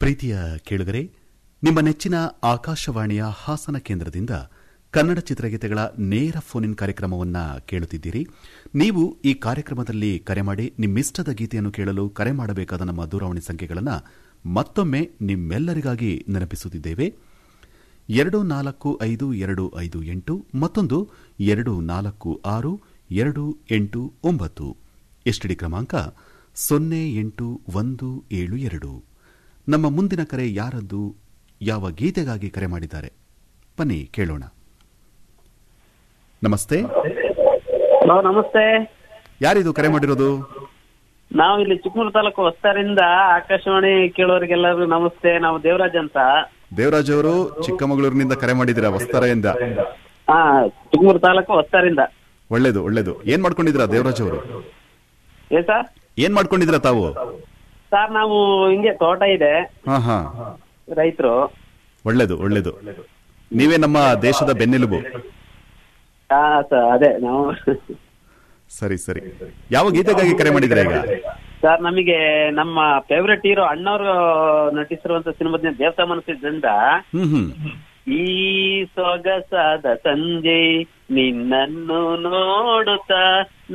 ಪ್ರೀತಿಯ ಕೇಳುಗರೆ ನಿಮ್ಮ ನೆಚ್ಚಿನ ಆಕಾಶವಾಣಿಯ ಹಾಸನ ಕೇಂದ್ರದಿಂದ ಕನ್ನಡ ಚಿತ್ರಗೀತೆಗಳ ನೇರ ಫೋನ್ ಇನ್ ಕಾರ್ಯಕ್ರಮವನ್ನ ಕೇಳುತ್ತಿದ್ದೀರಿ ನೀವು ಈ ಕಾರ್ಯಕ್ರಮದಲ್ಲಿ ಕರೆ ಮಾಡಿ ನಿಮ್ಮಿಷ್ಟದ ಗೀತೆಯನ್ನು ಕೇಳಲು ಕರೆ ಮಾಡಬೇಕಾದ ನಮ್ಮ ದೂರವಾಣಿ ಸಂಖ್ಯೆಗಳನ್ನು ಮತ್ತೊಮ್ಮೆ ನಿಮ್ಮೆಲ್ಲರಿಗಾಗಿ ನೆನಪಿಸುತ್ತಿದ್ದೇವೆ ಎರಡು ನಾಲ್ಕು ಐದು ಎರಡು ಐದು ಎಂಟು ಮತ್ತೊಂದು ಎರಡು ನಾಲ್ಕು ಆರು ಎರಡು ಎಂಟು ಒಂಬತ್ತು ಎಸ್ಟಿಡಿ ಕ್ರಮಾಂಕ ಸೊನ್ನೆ ಎಂಟು ಒಂದು ಏಳು ಎರಡು ನಮ್ಮ ಮುಂದಿನ ಕರೆ ಯಾರದ್ದು ಯಾವ ಗೀತೆಗಾಗಿ ಕರೆ ಮಾಡಿದ್ದಾರೆ ಬನ್ನಿ ಕೇಳೋಣ ನಮಸ್ತೆ ಹಲೋ ನಮಸ್ತೆ ಯಾರಿದು ಕರೆ ಮಾಡಿರೋದು ನಾವು ಇಲ್ಲಿ ಚಿಕ್ಕಮಗಳೂರು ತಾಲೂಕು ಹೊಸ್ತಾರಿಂದ ಆಕಾಶವಾಣಿ ಕೇಳೋರಿಗೆಲ್ಲರಿಗೂ ನಮಸ್ತೆ ನಾವು ದೇವರಾಜ್ ಅಂತ ದೇವರಾಜ್ ಅವರು ಚಿಕ್ಕಮಗಳೂರಿನಿಂದ ಕರೆ ಮಾಡಿದ್ದೀರಾ ವಸ್ತಾರೆಯಿಂದ ಹಾ ಚಿಕ್ಕಮಗಳೂರು ತಾಲೂಕು ಹೊಸ್ತಾರಿಂದ ಒಳ್ಳೇದು ಒಳ್ಳೇದು ಏನ್ ಮಾಡ್ಕೊಂಡಿದ್ದೀರಾ ದೇವರಾಜ್ ಅವರು ಏ ಸರ್ ಏನ್ ಮಾಡ್ಕೊಂಡಿದ್ದೀರಾ ತಾವು ಸರ್ ನಾವು ಹಿಂಗೆ ತೋಟ ಇದೆ ಹಾ ಹಾ ರೈತರು ಒಳ್ಳೇದು ಒಳ್ಳೇದು ನೀವೇ ನಮ್ಮ ದೇಶದ ಬೆನ್ನೆಲುಬು ಹಾ ಸರ್ ಅದೇ ನಾವು ಸರಿ ಸರಿ ಯಾವ ಗೀತೆಗಾಗಿ ಕರೆ ಮಾಡಿದ್ದೀರಾ ಈಗ ಸರ್ ನಮಗೆ ನಮ್ಮ ಫೇವ್ರೆಟ್ ಹೀರೋ ಅಣ್ಣವರು ನಟಿಸಿರುವಂತ ಸಿನಿಮಾದ ದೇವತಾ ಮನಸ್ಸಿದ್ರಿಂದ ಹ್ಮ್ ಹ್ಮ್ ಈ ಸೊಗಸಾದ ಸಂಜೆ ನಿನ್ನನ್ನು ನೋಡುತ್ತಾ